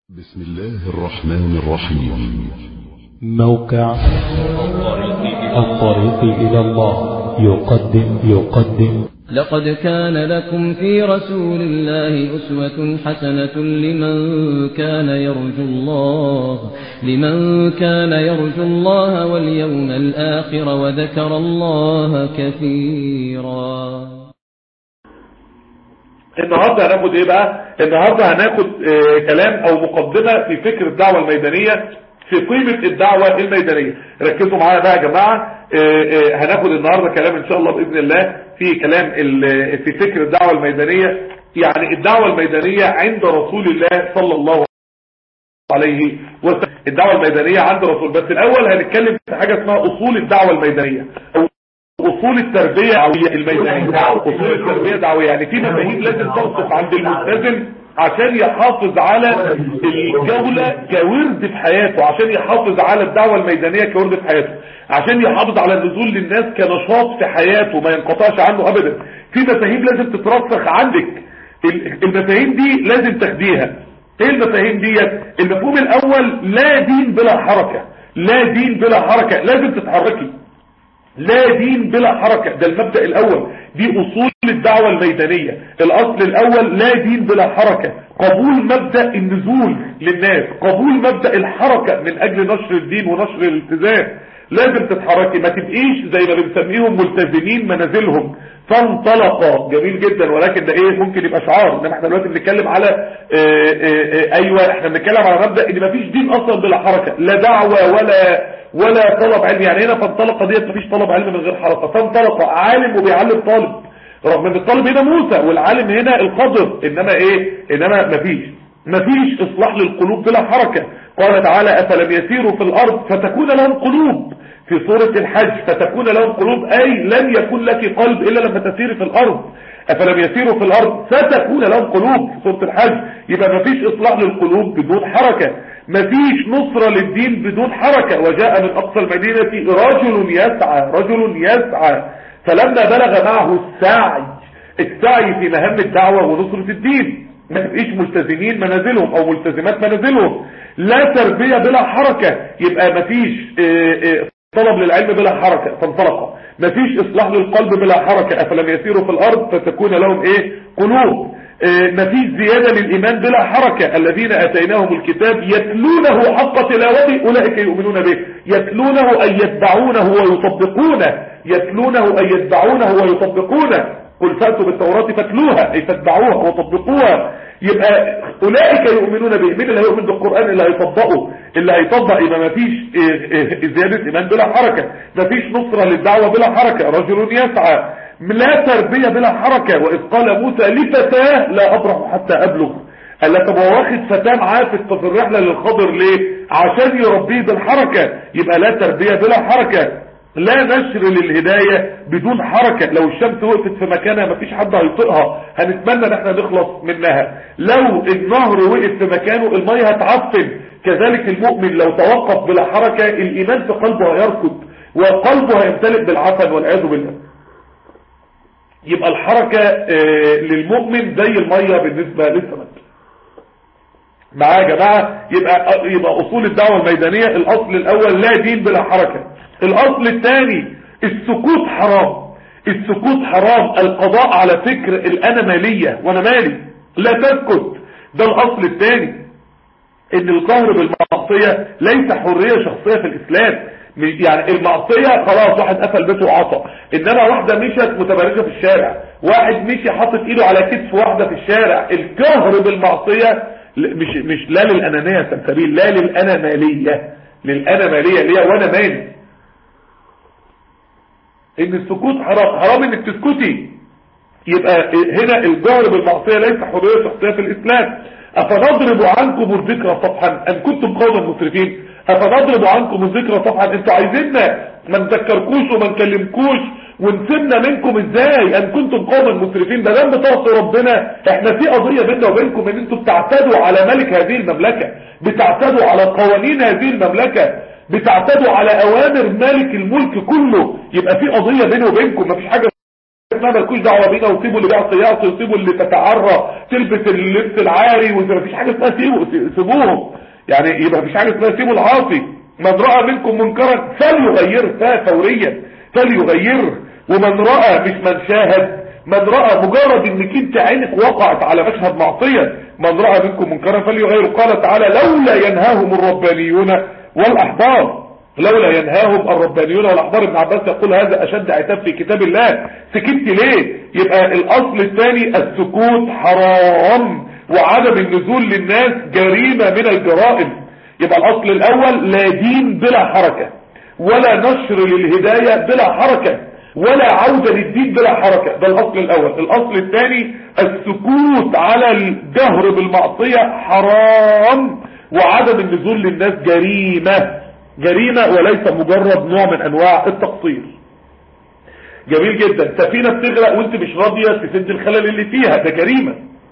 بسم الله الرحمن الرحيم موقع الطريق إلى الله يقدم يقدم لقد كان لكم في رسول الله أسوة حسنة لمن كان يرجو الله لمن كان يرجو الله واليوم الآخر وذكر الله كثيرا النهارده هناخد ايه بقى النهارده هناخد آه كلام او مقدمه في فكر الدعوه الميدانيه في قيمه الدعوه الميدانيه ركزوا معايا بقى يا جماعه آه آه هناخد النهارده كلام ان شاء الله باذن الله في كلام في فكر الدعوه الميدانيه يعني الدعوه الميدانيه عند رسول الله صلى الله عليه وسلم الدعوه الميدانيه عند رسول بس الاول هنتكلم في حاجه اسمها اصول الدعوه الميدانيه او اصول التربية دعوية الميدانية اصول التربية دعوية يعني في مفاهيم لازم تنصف عند الملتزم عشان يحافظ على الجولة كورد في حياته عشان يحافظ على الدعوة الميدانية كورد في حياته عشان يحافظ على النزول للناس كنشاط في حياته ما ينقطعش عنه ابدا في مفاهيم لازم تترسخ عندك المفاهيم دي لازم تاخديها ايه المفاهيم ديت المفهوم الاول لا دين بلا حركة لا دين بلا حركة لازم تتحركي لا دين بلا حركة ده المبدأ الاول دي اصول الدعوة الميدانية الاصل الاول لا دين بلا حركة قبول مبدأ النزول للناس قبول مبدأ الحركة من اجل نشر الدين ونشر الالتزام لازم تتحركي ما تبقيش زي ما بنسميهم ملتزمين منازلهم فانطلق جميل جدا ولكن ده ايه ممكن يبقى شعار انما احنا دلوقتي بنتكلم على اه اه اه ايوه احنا بنتكلم على مبدأ ان مفيش دين اصلا بلا حركة لا دعوة ولا ولا طلب علم يعني هنا فانطلق ديت مفيش طلب علم من غير حركة فانطلق عالم وبيعلم طالب رغم ان الطالب هنا موسى والعالم هنا الخضر انما ايه انما مفيش مفيش اصلاح للقلوب بلا حركة قال تعالى افلم يسيروا في الارض فتكون لهم قلوب في سورة الحج فتكون لهم قلوب اي لن يكون لك قلب الا لما تسيري في الارض افلم يسيروا في الارض فتكون لهم قلوب في سورة الحج يبقى مفيش اصلاح للقلوب بدون حركة مفيش نصرة للدين بدون حركة وجاء من اقصى المدينة رجل يسعى رجل يسعى فلما بلغ معه السعي السعي في مهام الدعوة ونصرة الدين ما تبقيش ملتزمين منازلهم او ملتزمات منازلهم لا تربية بلا حركة يبقى مفيش اه اه طلب للعلم بلا حركة فانطلق مفيش اصلاح للقلب بلا حركة افلم يسيروا في الارض فتكون لهم ايه قلوب اه مفيش زيادة للايمان بلا حركة الذين اتيناهم الكتاب يتلونه حق تلاوته اولئك يؤمنون به يتلونه اي يتبعونه ويطبقونه يتلونه اي يتبعونه ويطبقونه قل فأتوا بالتوراة فاتلوها اي فاتبعوها وطبقوها يبقى اولئك يؤمنون به مين اللي هيؤمن بالقرآن اللي هيطبقه اللي هيطبق يبقى مفيش زيادة ايمان بلا حركة مفيش نصرة للدعوة بلا حركة رجل يسعى لا تربية بلا حركة واذ قال موسى لفتاه لا ابرح حتى ابلغ قال لك طب هو واخد فتاه معاه في الرحلة للخضر ليه عشان يربيه بالحركة يبقى لا تربية بلا حركة لا نشر للهداية بدون حركة لو الشمس وقفت في مكانها مفيش حد هيطئها هنتمنى ان احنا نخلص منها لو النهر وقف في مكانه المية هتعفن كذلك المؤمن لو توقف بلا حركة الايمان في قلبه هيركض وقلبه هيمتلئ بالعفن والعياذ بالله يبقى الحركة آه للمؤمن زي المية بالنسبة للسمك معايا يا جماعة يبقى, يبقى اصول الدعوة الميدانية الاصل الاول لا دين بلا حركة الاصل الثاني السكوت حرام السكوت حرام القضاء على فكر الانا مالية وانا مالي لا تسكت ده الاصل الثاني ان القهر بالمعصية ليس حرية شخصية في الاسلام يعني المعصية خلاص واحد قفل بيته وعصى انما واحدة مشت متبرجة في الشارع واحد مشي حاطط ايده على كتف واحدة في الشارع القهر بالمعصية مش مش لا للانانية سبيل لا للانا مالية للانا مالية ليه وانا مالي ان السكوت حرام حرام انك تسكتي يبقى هنا الجهر بالمعصية ليس حرية شخصية في الاسلام افنضرب عنكم الذكر صفحا ان كنتم قوما مسرفين افنضرب عنكم الذكر صفحا انتوا عايزيننا ما نذكركوش وما نكلمكوش ونسيبنا منكم ازاي ان كنتم قوما مسرفين ده لما تعصوا ربنا احنا في قضية بيننا وبينكم ان انتوا بتعتدوا على ملك هذه المملكة بتعتدوا على قوانين هذه المملكة بتعتدوا على اوامر مالك الملك كله يبقى في قضية بيني وبينكم مفيش حاجة اسمها مالكوش دعوه بينا وسيبوا اللي بيعصي يعصي وسيبوا اللي تتعرى تلبس اللبس العاري ومفيش حاجه اسمها سيبوا سيبوهم يعني يبقى مفيش حاجه اسمها سيبوا العاصي من راى منكم منكرا فليغيره فوريا فليغيره ومن راى مش من شاهد من رأى مجرد انك انت عينك وقعت على مشهد معصية من رأى منكم منكرا فليغيره قال تعالى لولا ينهاهم الربانيون والأحبار لولا ينهاهم الربانيون والأحبار ابن عباس يقول هذا أشد عتاب في كتاب الله سكت ليه يبقى الأصل الثاني السكوت حرام وعدم النزول للناس جريمة من الجرائم يبقى الأصل الأول لا دين بلا حركة ولا نشر للهداية بلا حركة ولا عودة للدين بلا حركة ده الأصل الأول الأصل الثاني السكوت على الجهر بالمعصية حرام وعدم النزول للناس جريمة جريمة وليس مجرد نوع من أنواع التقصير جميل جدا سفينة بتغرق وانت مش راضية تسد الخلل اللي فيها ده جريمة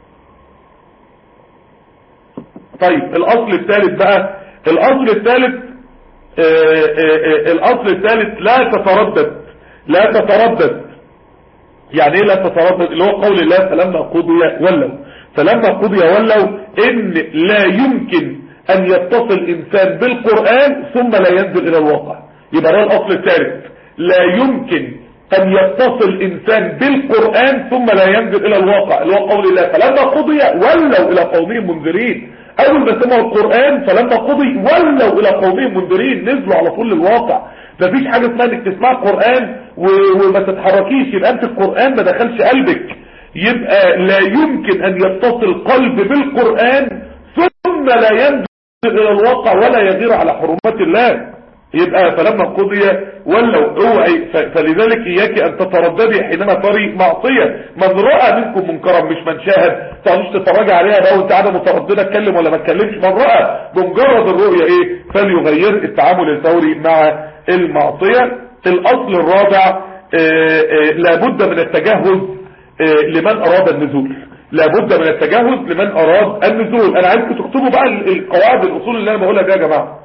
طيب الأصل الثالث بقى الأصل الثالث آآ آآ الأصل الثالث لا تتردد لا تتردد يعني ايه لا تتردد اللي هو قول الله فلما قضي ولوا فلما قضي ولوا ان لا يمكن ان يتصل انسان بالقرآن ثم لا ينزل الى الواقع يبقى ده الاصل الثالث لا يمكن ان يتصل انسان بالقرآن ثم لا ينزل الى الواقع اللي هو قول الله فلما قضي ولوا الى قومهم منذرين اول ما سمعوا القرآن فلما قضي ولوا الى قومهم منذرين نزلوا على طول الواقع مفيش حاجة اسمها انك تسمع القرآن وما تتحركيش يبقى انت القرآن ما دخلش قلبك يبقى لا يمكن ان يتصل قلب بالقرآن ثم لا ينزل الى الواقع ولا يغير على حرمات الله يبقى فلما قضي ولوا اوعي فلذلك اياك ان تترددي حينما تري معصية من رأى منكم منكرا مش من شاهد تعالوش تتفرجي عليها بقى وانت قاعده متردده اتكلم ولا ما اتكلمش من رأى بمجرد الرؤية ايه فليغير التعامل الفوري مع المعصية الاصل الرابع لابد من التجهز لمن اراد النزول لابد من التجهز لمن اراد النزول انا عايزكم تكتبوا بقى القواعد الاصول اللي انا بقولها دي يا جماعه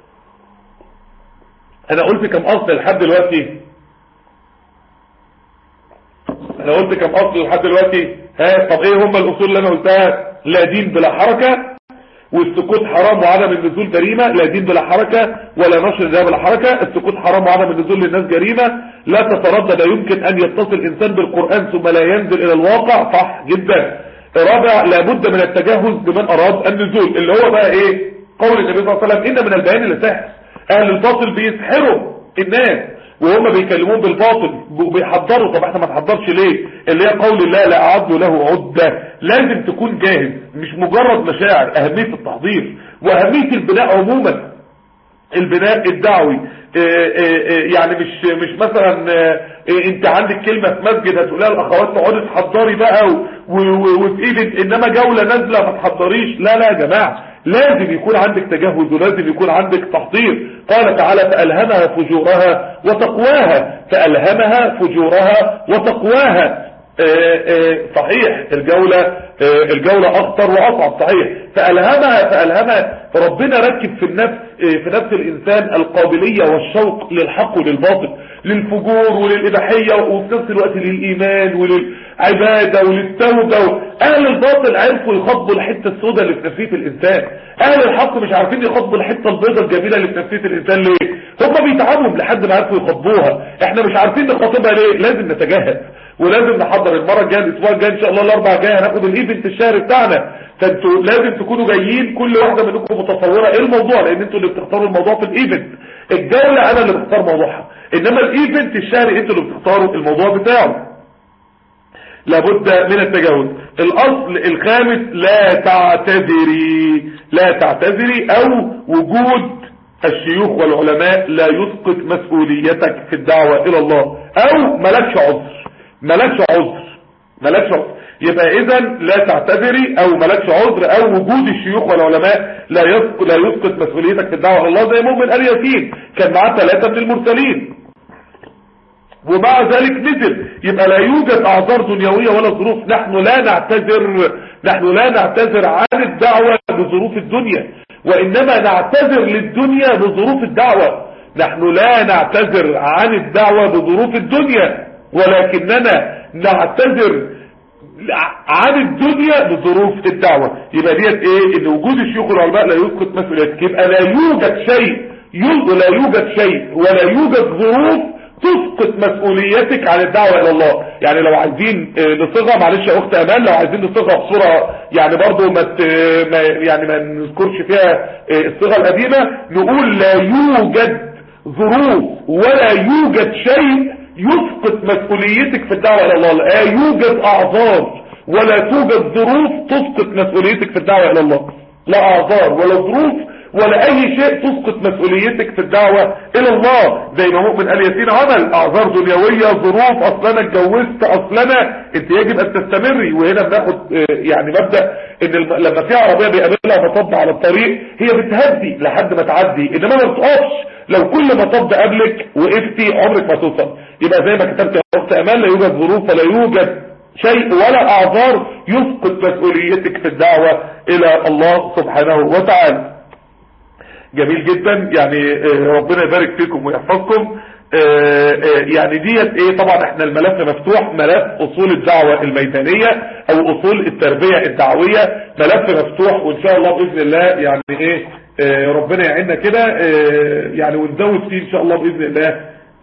انا قلت كم اصل لحد دلوقتي انا قلت كم اصل لحد دلوقتي ها طب ايه هم الاصول اللي انا قلتها لا دين بلا حركة والسكوت حرام وعدم النزول جريمة لا دين بلا حركة ولا نشر ده بلا حركة السكوت حرام وعدم النزول للناس جريمة لا تتردد يمكن ان يتصل انسان بالقرآن ثم لا ينزل الى الواقع صح جدا رابع لابد من التجهز لمن اراد النزول اللي هو بقى ايه قول النبي صلى الله عليه وسلم ان من البيان لسحر اهل الباطل بيسحروا الناس وهم بيكلمون بالباطل وبيحضروا طب احنا ما نحضرش ليه اللي هي قول الله لا اعد له عدة لازم تكون جاهز مش مجرد مشاعر اهمية التحضير واهمية البناء عموما البناء الدعوي اه اه يعني مش مش مثلا اه انت عندك كلمة في مسجد هتقولها الاخوات تقعدي تحضري بقى وفي ايدك انما جولة نازلة ما تحضريش لا لا يا جماعة لازم يكون عندك تجهز ولازم يكون عندك تحضير قال تعالى فألهمها فجورها وتقواها فألهمها فجورها وتقواها آآ آآ صحيح الجولة الجولة أخطر وأصعب صحيح فألهمها فألهمها فربنا ركب في النفس في نفس الإنسان القابلية والشوق للحق وللباطل للفجور وللإباحية وفي نفس الوقت للإيمان وللعبادة وللتوبة أهل الباطل عرفوا يخطبوا الحتة السوداء اللي في نفسية الإنسان أهل الحق مش عارفين يخطبوا الحتة البيضاء الجميلة اللي في نفسية الإنسان ليه هم بيتعبوا لحد ما عرفوا يخطبوها احنا مش عارفين نخاطبها ليه لازم نتجهز ولازم نحضر المرة الجاية الاسبوع الجاي ان شاء الله الاربع الجاي هناخد الايفنت الشهري بتاعنا فانتوا لازم تكونوا جايين كل واحدة منكم متصورة ايه الموضوع لان انتوا اللي بتختاروا الموضوع في الايفنت الجولة انا اللي بختار موضوعها انما الايفنت الشهري انتوا اللي بتختاروا الموضوع بتاعه لابد من التجاوز الاصل الخامس لا تعتذري لا تعتذري او وجود الشيوخ والعلماء لا يسقط مسؤوليتك في الدعوة الى الله او ملكش عذر ملكش عذر ملكش عذر يبقى اذا لا تعتذري او ملكش عذر او وجود الشيوخ والعلماء لا يسقط, لا يسقط مسؤوليتك في الدعوة الى الله زي مؤمن ال ياسين كان معاه ثلاثة من المرسلين ومع ذلك نزل يبقى لا يوجد اعذار دنيوية ولا ظروف نحن لا نعتذر نحن لا نعتذر عن الدعوة بظروف الدنيا وانما نعتذر للدنيا بظروف الدعوة نحن لا نعتذر عن الدعوة بظروف الدنيا ولكننا نعتذر عن الدنيا لظروف الدعوة يبقى ديت ايه ان وجود الشيوخ والعلماء لا يسقط مسؤوليتك يبقى لا يوجد شيء لا يوجد شيء ولا يوجد ظروف تسقط مسؤوليتك عن الدعوة الى الله يعني لو عايزين نصيغها معلش يا اخت امان لو عايزين نصيغها بصورة يعني برضو ما, ما يعني ما نذكرش فيها الصيغة القديمة نقول لا يوجد ظروف ولا يوجد شيء يسقط مسؤوليتك في الدعوة الى الله لا يوجد اعذار ولا توجد ظروف تسقط مسؤوليتك في الدعوة الى الله لا اعذار ولا ظروف ولا اي شيء تسقط مسؤوليتك في الدعوة الى الله زي ما مؤمن قال ياسين عمل اعذار دنيوية ظروف اصل انا اتجوزت اصل انا انت يجب ان تستمري وهنا بناخد يعني مبدأ ان لما في عربية بيقابلها مطب على الطريق هي بتهدي لحد ما تعدي انما ما بتقفش لو كل مطب قبلك وقفتي عمرك ما توصل يبقى زي ما كتبت يا اخت امان لا يوجد ظروف ولا يوجد شيء ولا اعذار يسقط مسؤوليتك في الدعوة الى الله سبحانه وتعالى جميل جدا يعني ربنا يبارك فيكم ويحفظكم يعني ديت ايه طبعا احنا الملف مفتوح ملف اصول الدعوة الميدانية او اصول التربية الدعوية ملف مفتوح وان شاء الله باذن الله يعني ايه ربنا يعيننا كده يعني ونزود فيه ان شاء الله باذن الله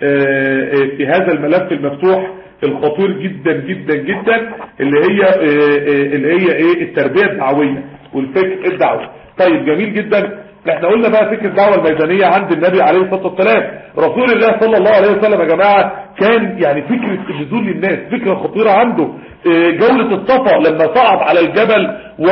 في هذا الملف المفتوح الخطير جدا جدا جدا اللي هي اللي هي ايه التربية الدعوية والفكر الدعوي طيب جميل جدا احنا قلنا بقى فكرة الدعوة الميدانية عند النبي عليه الصلاة والسلام رسول الله صلى الله عليه وسلم يا جماعة كان يعني فكرة النزول للناس فكرة خطيرة عنده جولة الصفا لما صعد على الجبل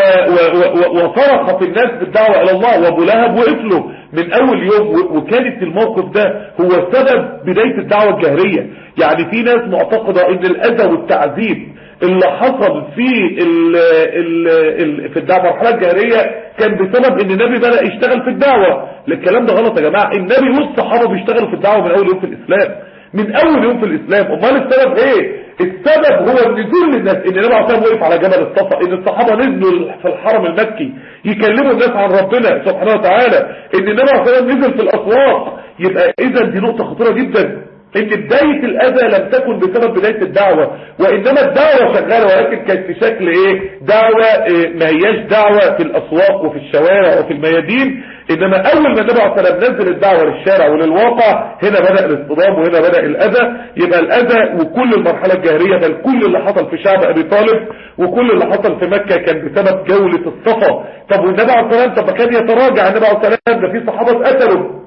وصرخ في الناس بالدعوة الى الله وابو لهب وقف له من اول يوم وكانت الموقف ده هو سبب بداية الدعوة الجهرية يعني في ناس معتقدة ان الاذى والتعذيب اللي حصل في ال ال ال في الدعوة المرحلة الجاهرية كان بسبب ان النبي بدأ يشتغل في الدعوة الكلام ده غلط يا جماعة النبي والصحابة بيشتغلوا في الدعوة من اول يوم في الاسلام من اول يوم في الاسلام امال السبب ايه السبب هو النزول للناس ان النبي عليه الصلاه وقف على جبل الصفا ان الصحابه نزلوا في الحرم المكي يكلموا الناس عن ربنا سبحانه وتعالى ان النبي عليه الصلاه نزل في الاسواق يبقى اذا دي نقطه خطيره جدا ان بداية الاذى لم تكن بسبب بداية الدعوة وانما الدعوة شغالة ولكن كانت في شكل ايه دعوة إيه ما هياش دعوة في الاسواق وفي الشوارع وفي الميادين انما اول ما النبي عليه الصلاه نزل الدعوة للشارع وللواقع هنا بدأ الاصطدام وهنا بدأ الاذى يبقى الاذى وكل المرحلة الجاهرية بل كل اللي حصل في شعب ابي طالب وكل اللي حصل في مكة كان بسبب جولة الصفا طب والنبي عليه الصلاه طب كان يتراجع النبي عليه الصلاه ده في صحابة اتقتلوا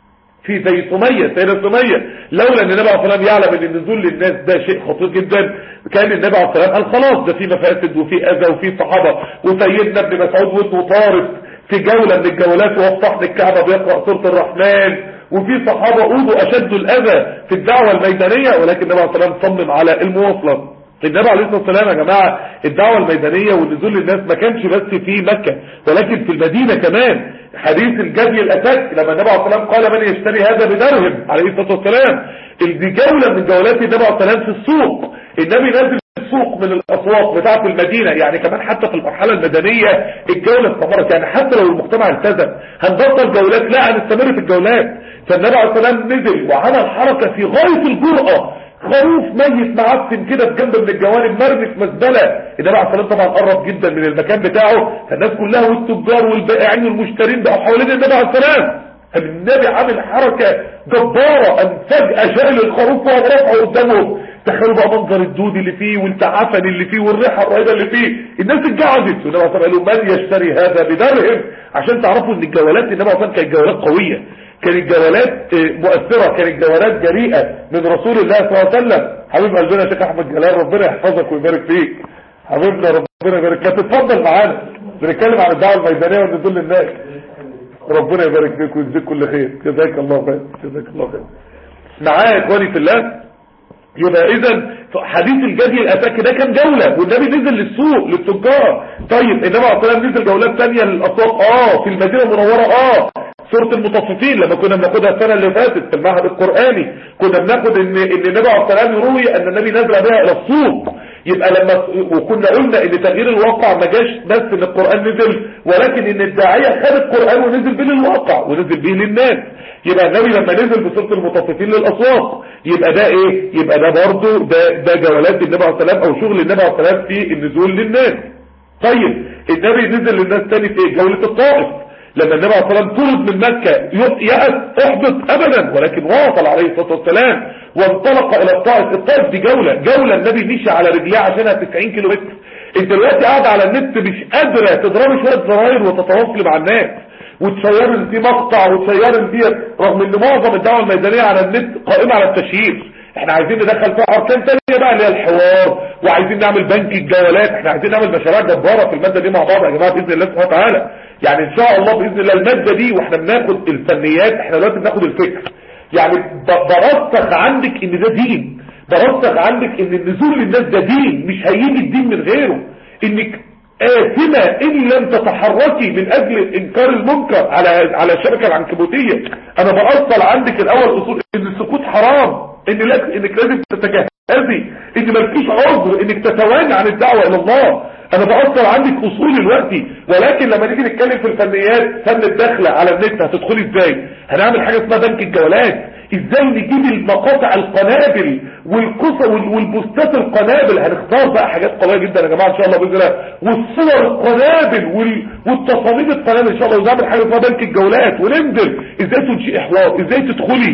في زي سمية سيدة سمية لولا ان النبي عليه الصلاة يعلم ان النزول للناس ده شيء خطير جدا كان النبي عليه الصلاة قال خلاص ده في مفاسد وفي اذى وفي صحابة وسيدنا ابن مسعود وابنه طارق في جولة من الجولات وهو في صحن الكعبة بيقرأ سورة الرحمن وفي صحابة اوضوا اشد الاذى في الدعوة الميدانية ولكن النبي عليه الصلاة صمم على المواصلة النبي عليه الصلاة والسلام يا جماعة الدعوة الميدانية والنزول للناس ما كانش بس في مكة ولكن في المدينة كمان حديث الجدي الأتاك لما النبي عليه الصلاة والسلام قال من يشتري هذا بدرهم عليه الصلاة والسلام دي جولة من جولات النبي عليه الصلاة والسلام في السوق النبي نازل السوق من الأسواق بتاعة المدينة يعني كمان حتى في المرحلة المدنية الجولة استمرت يعني حتى لو المجتمع التزم هنبطل جولات لا هنستمر في الجولات فالنبي عليه الصلاة والسلام نزل وعمل حركة في غاية الجرأة خروف ميت معفن كده في جنب من الجوانب مرمي في مزبله النبي عليه الصلاه طبعا قرب جدا من المكان بتاعه فالناس كلها والتجار والبائعين والمشترين بقوا حوالين النبي عليه السلام النبي عامل حركه جباره ان فجاه شال الخروف وهو رافعه قدامهم تخيلوا بقى منظر الدود اللي فيه والتعفن اللي فيه والريحه الرهيبه اللي فيه الناس اتجعزت والنبي عليه الصلاه قال من يشتري هذا بدرهم عشان تعرفوا ان الجولات النبي عليه الصلاه كانت جولات قويه كانت جولات مؤثرة كانت جولات جريئة من رسول الله صلى الله عليه وسلم حبيب قلبنا شيخ احمد جلال ربنا يحفظك ويبارك فيك حبيبنا ربنا يبارك لك تتفضل معانا بنتكلم عن الدعوه الميدانيه والنزول للناس ربنا يبارك فيك ويجزيك كل خير جزاك الله خير جزاك الله خير معايا يا اخواني في الله يبقى اذا حديث الجدي الاتاك ده كان جولة والنبي نزل للسوق للتجار طيب النبي عليه الصلاه نزل جولات ثانيه للاسواق اه في المدينه المنوره اه سورة المطففين لما كنا بناخدها السنة اللي فاتت في المعهد القرآني كنا بناخد ان ان النبي عليه الصلاة يروي ان النبي نزل بها الى السوق يبقى لما وكنا قلنا ان تغيير الواقع ما جاش بس ان القرآن نزل ولكن ان الداعية خد القرآن ونزل به للواقع ونزل به للناس يبقى النبي لما نزل بصوره المطففين للاسواق يبقى ده ايه يبقى ده برضه ده ده جولات النبي عليه الصلاه والسلام او شغل النبي عليه الصلاه والسلام في النزول للناس طيب النبي نزل للناس تاني في إيه؟ جوله الطائف لما النبي عليه الصلاه والسلام طرد من مكه يأس احبط ابدا ولكن واصل عليه الصلاه والسلام وانطلق الى الطائف الطائف دي جوله جوله النبي مشي على رجليه عشانها 90 كيلو متر انت دلوقتي قاعد على النت مش قادره تضربي شويه زراير وتتواصلي مع الناس وتشير ان دي مقطع وتشير ان دي رغم ان معظم الدعوه الميدانيه على النت قائمه على التشهير احنا عايزين ندخل فيها اركان ثانيه بقى اللي هي الحوار وعايزين نعمل بنك الجولات احنا عايزين نعمل مشاريع جباره في الماده دي مع بعض يا جماعه باذن الله سبحانه وتعالى يعني ان شاء الله باذن الله الماده دي واحنا بناخد الفنيات احنا دلوقتي بناخد الفكر يعني ب- برسخ عندك ان ده دين برسخ عندك ان النزول للناس ده دين مش هيجي الدين من غيره انك آثمة إن لم تتحركي من أجل إنكار المنكر على على الشبكة العنكبوتية أنا بأصل عندك الأول أصول إن السكوت حرام إن لا إنك لازم تتجهزي إن مالكيش عذر إنك تتواني عن الدعوة إلى الله أنا بأصل عندك أصول دلوقتي ولكن لما نيجي نتكلم في الفنيات فن الدخلة على النت هتدخلي إزاي هنعمل حاجة اسمها بنك الجولات ازاي نجيب المقاطع القنابل والقصة وال- والبوستات القنابل هنختار بقى حاجات قوية جدا يا جماعة ان شاء الله بإذن الله والصور القنابل وال- والتصاميم القنابل ان شاء الله ونعمل حاجة اسمها بنك الجولات وننزل ازاي تنشئ حوار ازاي تدخلي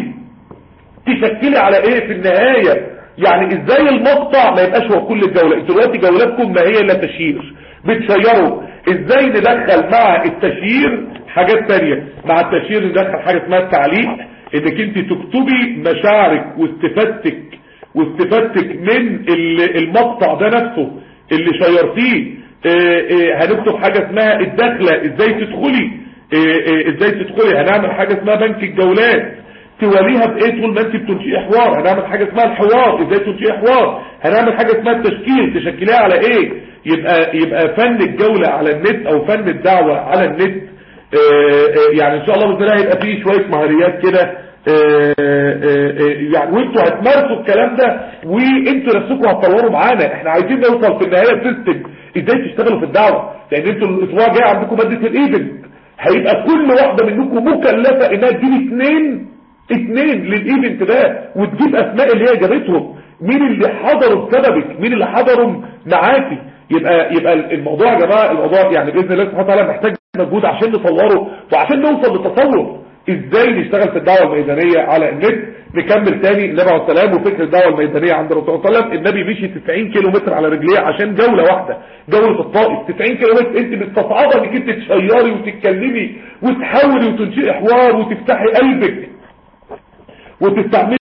تشكلي على ايه في النهاية يعني ازاي المقطع ما يبقاش هو كل الجولة انتوا دلوقتي جولاتكم ما هي الا تشهير بتشيروا ازاي ندخل مع التشهير حاجات تانية مع التشهير ندخل حاجة اسمها التعليق انك انت تكتبي مشاعرك واستفادتك واستفادتك من ال- المقطع ده نفسه اللي شيرتيه اه، اه، هنكتب حاجة اسمها الدخلة ازاي تدخلي اه، اه، ازاي تدخلي هنعمل حاجة اسمها بنك الجولات تواليها بايه طول ما انت بتنشئي حوار هنعمل حاجة اسمها الحوار ازاي تنشئي حوار هنعمل حاجة اسمها التشكيل تشكليها على ايه يبقى يبقى فن الجولة على النت او فن الدعوة على النت آه، آه، يعني ان شاء الله باذن الله هيبقى فيه شويه مهاريات كده آه، آه، آه، يعني وانتوا هتمارسوا الكلام ده وانتوا نفسكم هتطوروا معانا احنا عايزين نوصل في النهايه سيستم ازاي تشتغلوا في الدعوه لان انتوا الاسبوع الجاي عندكم ماده الايفنت هيبقى كل واحده منكم مكلفه انها تجيب اثنين اثنين للايفنت ده وتجيب اسماء اللي هي جابتهم مين اللي حضروا بسببك مين اللي حضروا معاكي يبقى يبقى الموضوع يا جماعه الموضوع يعني باذن الله سبحانه وتعالى محتاج مجهود عشان نطوره وعشان نوصل لتصور ازاي نشتغل في الدعوه الميدانيه على النت نكمل تاني النبي عليه السلام وفكر الدعوه الميدانيه عند الرسول صلى الله عليه وسلم النبي مشي 90 كيلو متر على رجليه عشان جوله واحده جوله الطائف 90 كيلو متر انت مستصعبه انك انت تشيري وتتكلمي وتحاولي وتنشئي حوار وتفتحي قلبك وتستعملي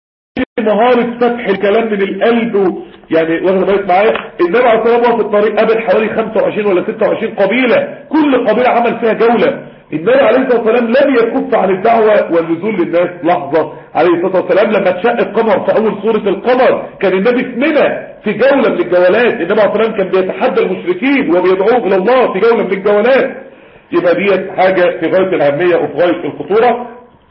مهارة فتح الكلام من القلب و... يعني واخد بالك معايا النبي عليه الصلاه والسلام وهو في الطريق قابل حوالي 25 ولا 26 قبيله كل قبيله عمل فيها جوله النبي عليه الصلاه والسلام لم يكف عن الدعوه والنزول للناس لحظه عليه الصلاه والسلام لما اتشق القمر في اول سوره القمر كان النبي في منى في جوله من الجولات النبي عليه الصلاه والسلام كان بيتحدى المشركين وبيدعوهم الى الله في جوله من الجولات يبقى ديت حاجه في غايه الاهميه وفي غايه الخطوره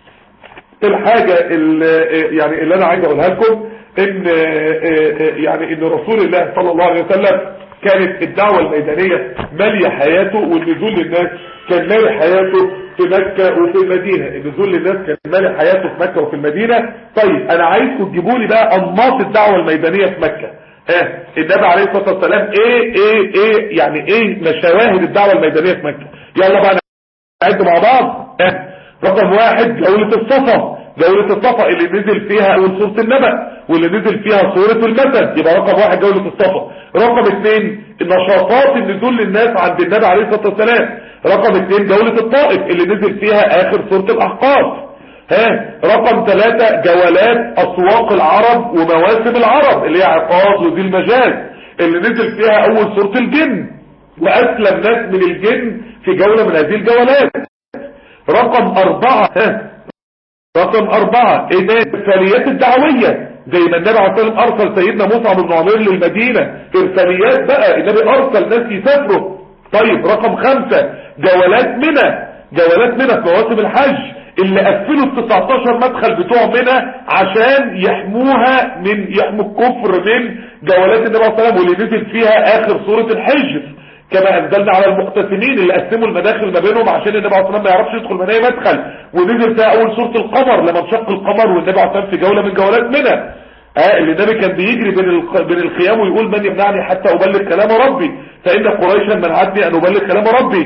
الحاجة اللي يعني اللي انا عايز اقولها لكم ان يعني ان رسول الله صلى الله عليه وسلم كانت الدعوة الميدانية مالية حياته والنزول للناس كان مالي حياته في مكة وفي المدينة النزول للناس كان مالي حياته في مكة وفي المدينة طيب انا عايزكم تجيبوا لي بقى انماط الدعوة الميدانية في مكة اه النبي عليه الصلاة والسلام ايه ايه ايه يعني ايه مشاواهد الدعوة الميدانية في مكة يلا بقى نعد مع بعض اه رقم واحد جولة الصفا جولة الصفا اللي نزل فيها اول سورة النبأ واللي نزل فيها سورة المثل يبقى رقم واحد جولة الصفا رقم اثنين نشاطات النزول للناس عند النبي عليه الصلاة والسلام رقم اثنين جولة الطائف اللي نزل فيها اخر سورة الاحقاف ها رقم ثلاثة جولات اسواق العرب ومواسم العرب اللي هي عقاد وذي المجاز اللي نزل فيها اول سورة الجن واسلم ناس من الجن في جولة من هذه الجولات رقم اربعة ها رقم اربعة ايه ده الارساليات الدعوية زي ما النبي عليه الصلاة والسلام ارسل سيدنا مصعب بن عمير للمدينة ارساليات بقى النبي ارسل ناس يسافروا طيب رقم خمسة جولات منى جولات منى في مواسم الحج اللي قفلوا ال 19 مدخل بتوع منى عشان يحموها من يحموا الكفر من جولات النبي عليه الصلاة والسلام واللي نزل فيها اخر سورة الحجر كما انزلنا على المقتسمين اللي قسموا المداخل ما بينهم عشان النبي عليه الصلاه والسلام ما يعرفش يدخل من اي مدخل ونزل فيها اول سوره القمر لما انشق القمر والنبي عليه الصلاه والسلام في جوله من جولات منها آه اللي النبي كان بيجري بين الق- بين الخيام ويقول من يمنعني حتى ابلغ كلام ربي فان قريشا منعتني ان ابلغ كلام ربي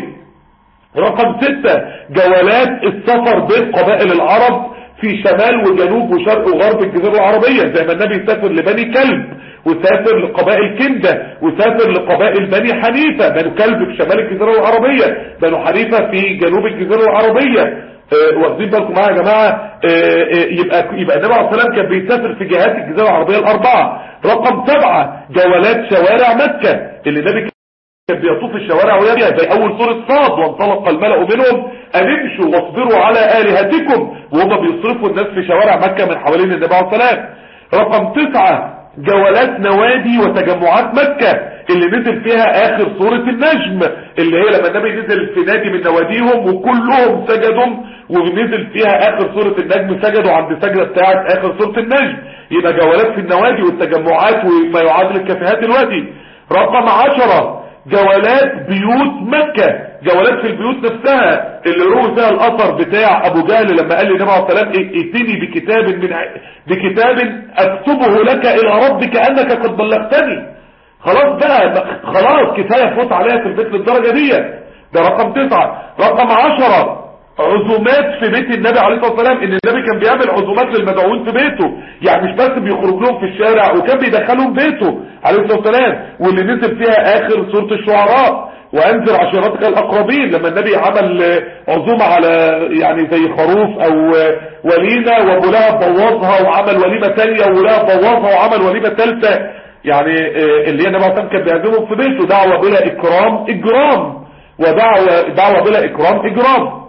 رقم ستة جولات السفر بين قبائل العرب في شمال وجنوب وشرق وغرب الجزيرة العربية زي ما النبي سافر لبني كلب وسافر لقبائل كندة وسافر لقبائل بني حنيفة بنو كلب في شمال الجزيرة العربية بنو حنيفة في جنوب الجزيرة العربية آه، واخدين بالكم معايا يا جماعة آه، آه، يبقى يبقى النبي عليه الصلاة والسلام كان بيسافر في جهات الجزيرة العربية الأربعة رقم سبعة جولات شوارع مكة اللي النبي كان بيطوف الشوارع ويبيع زي اول سورة صاد وانطلق الملأ منهم ان امشوا واصبروا على الهتكم وهم بيصرفوا الناس في شوارع مكة من حوالين النبي عليه السلام رقم تسعة جولات نوادي وتجمعات مكة اللي نزل فيها اخر سورة النجم اللي هي لما النبي نزل في نادي من نواديهم وكلهم سجدوا ونزل فيها اخر سورة النجم سجدوا عند سجدة بتاعت اخر سورة النجم يبقى جولات في النوادي والتجمعات وما يعادل الكافيهات دلوقتي رقم عشرة جولات بيوت مكة جولات في البيوت نفسها اللي روى فيها الاثر بتاع ابو جهل لما قال للنبي عليه الصلاه والسلام ائتني بكتاب من ع- بكتاب اكتبه لك الى ربك انك قد بلغتني خلاص بقى خلاص كفايه فوت عليها في البيت للدرجه دي ده رقم تسعة رقم عشرة عزومات في بيت النبي عليه الصلاه والسلام ان النبي كان بيعمل عزومات للمدعوين في بيته يعني مش بس بيخرج لهم في الشارع وكان بيدخلهم بيته عليه الصلاه والسلام واللي نزل فيها اخر سوره الشعراء وانذر عشيرتك الاقربين لما النبي عمل آه، عزومه على يعني زي خروف او آه، وليمه وابو لهب بوظها وعمل وليمه ثانيه وابو لهب بوظها وعمل وليمه ثالثه يعني آه، اللي هي النبي عليه الصلاه والسلام كان بيعزمهم في بيته دعوه بلا اكرام اجرام ودعوه دعوه بلا اكرام اجرام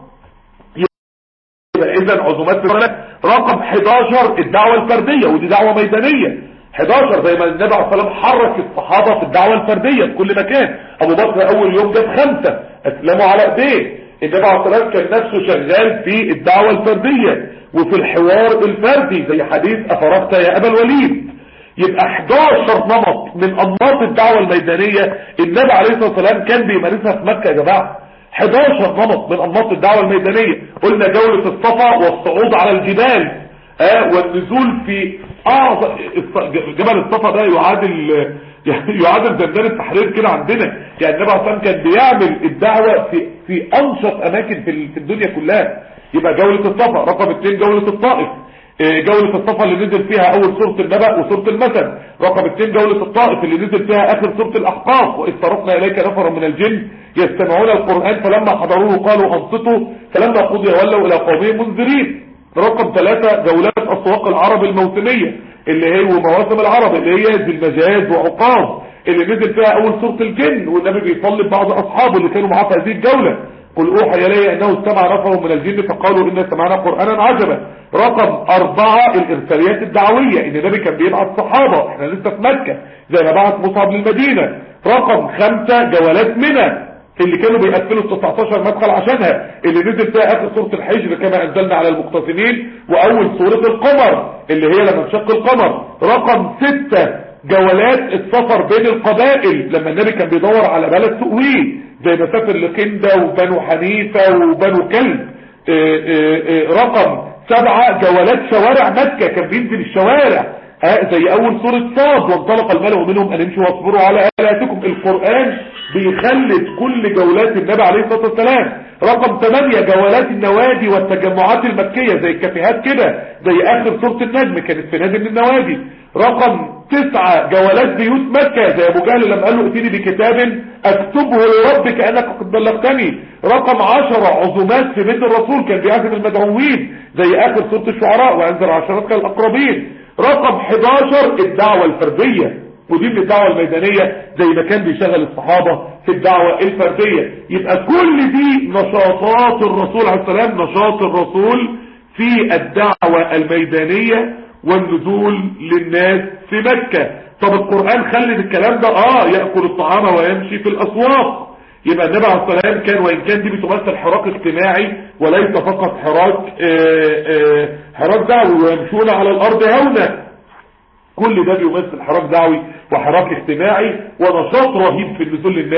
يبقى اذا عزومات في البلد رقم 11 الدعوة الفردية ودي دعوة ميدانية 11 زي ما النبي عليه الصلاة والسلام حرك الصحابة في الدعوة الفردية في كل مكان ابو بكر اول يوم جاب خمسة اسلموا على ايديه النبي عليه الصلاة والسلام كان نفسه شغال في الدعوة الفردية وفي الحوار الفردي زي حديث افرغت يا ابا الوليد يبقى 11 نمط من انماط الدعوة الميدانية النبي عليه الصلاة والسلام كان بيمارسها في مكة يا جماعة 11 نمط من انماط الدعوة الميدانية قلنا جولة الصفا والصعود على الجبال آه والنزول في اعظم الص- جبل الصفا ده يعادل يعادل زندان التحرير كده عندنا يعني النبي عليه الصلاة والسلام كان بيعمل الدعوة في في انشط اماكن في ال- في الدنيا كلها يبقى جولة الصفا رقم اثنين جولة الطائف إيه، جولة الصفا اللي نزل فيها اول سورة النبأ وسورة المثل رقم اثنين جولة الطائف اللي نزل فيها اخر سورة الاحقاف واذ صرفنا اليك نفرا من الجن يستمعون القرآن فلما حضروه قالوا انصتوا فلما قضي ولوا الى قومهم منذرين رقم ثلاثة جولات اسواق العرب الموسمية اللي هي ومواسم العرب اللي هي ذي المجاز وعقاب اللي نزل فيها اول سورة الجن والنبي بيصلي ببعض اصحابه اللي كانوا معاه في هذه الجولة قل اوحي الي انه استمع نفر من الجن فقالوا انا سمعنا قرانا عجبا رقم اربعة الارساليات الدعوية ان النبي كان بيبعت صحابة احنا لسه في مكة زي ما بعت مصعب للمدينة رقم خمسة جولات منى اللي كانوا بيقفلوا ال 19 مدخل عشانها اللي نزل فيها اخر سورة الحجر كما انزلنا على المقتسمين واول سورة القمر اللي هي لما انشق القمر رقم ستة جولات السفر بين القبائل لما النبي كان بيدور على بلد تؤويه زي ما سافر لكندة وبنو حنيفة وبنو كلب آه، آه، آه، رقم سبعة جولات شوارع مكة كان بينزل الشوارع آه، زي اول سورة صاد وانطلق الملأ منهم ان امشوا واصبروا على آلاتكم القرآن بيخلد كل جولات النبي عليه الصلاة والسلام رقم 8 جولات النوادي والتجمعات المكية زي الكافيهات كده زي اخر سورة النجم كانت في نادي من النوادي رقم تسعة جولات بيوت مكة زي ابو جهل لما قال له اتيني بكتاب اكتبه لربك انك قد بلغتني رقم عشرة عزومات في بيت الرسول كان بيعزم المدعوين زي اخر سورة الشعراء وانذر عشرتك الاقربين رقم 11 الدعوة الفردية ودي من الدعوة الميدانية زي ما كان بيشغل الصحابة في الدعوة الفردية يبقى كل دي نشاطات الرسول عليه السلام نشاط الرسول في الدعوة الميدانية والنزول للناس في مكة طب القرآن خلد الكلام ده اه يأكل الطعام ويمشي في الأسواق يبقى النبي عليه الصلاة والسلام كان وإن كان دي بتمثل حراك اجتماعي وليس فقط حراك آه، آه، حراك دعوي ويمشون على الأرض هونا كل ده بيمثل حراك دعوي وحراك اجتماعي ونشاط رهيب في النزول للناس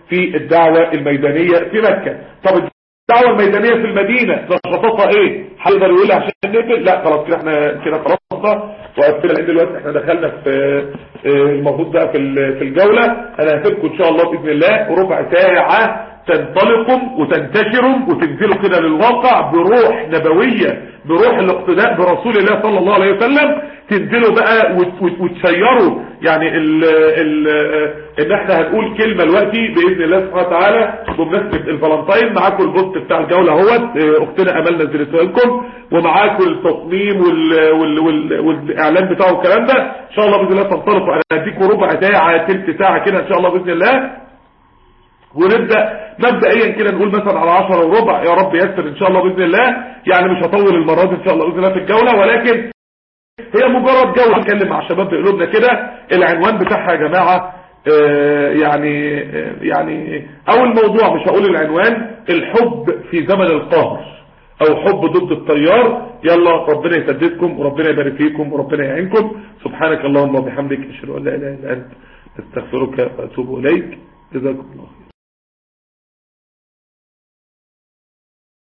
في الدعوة الميدانية في مكة طب الدعوة الميدانية في المدينة نشاطاتها ايه هيقدر يقول لي عشان نقفل لا خلاص كده احنا كده خلصنا وقفلنا لان دلوقتي احنا دخلنا في آه، المفروض بقى في ال- في الجولة انا هسيبكم ان شاء الله باذن الله ربع ساعة تنطلقوا وتنتشروا وتنزلوا كده للواقع بروح نبوية بروح الاقتداء برسول الله صلى الله عليه وسلم تنزلوا بقى وت- وت- وتشيروا يعني ال ال ان احنا هنقول كلمة دلوقتي باذن الله سبحانه وتعالى بمناسبة الفالنتين معاكم البوست بتاع الجولة اهوت اه، اختنا امل نزلته لكم ومعاكم التصميم وال وال وال والاعلان بتاعه الكلام ده ان شاء الله باذن الله تنطلقوا انا هديكم ربع ساعة تلت ساعة كده ان شاء الله باذن الله ونبدأ مبدئيا كده نقول مثلا على 10 وربع يا رب يسر ان شاء الله باذن الله يعني مش هطول المرات ان شاء الله باذن الله في الجولة ولكن هي مجرد جولة نتكلم مع الشباب بقلوبنا كده العنوان بتاعها يا جماعة آه، يعني آه، يعني اول موضوع مش هقول العنوان الحب في زمن القهر او حب ضد التيار يلا ربنا يسددكم وربنا يبارك فيكم وربنا يعينكم سبحانك اللهم وبحمدك اشهد ان لا اله الا انت استغفرك واتوب اليك جزاكم الله خير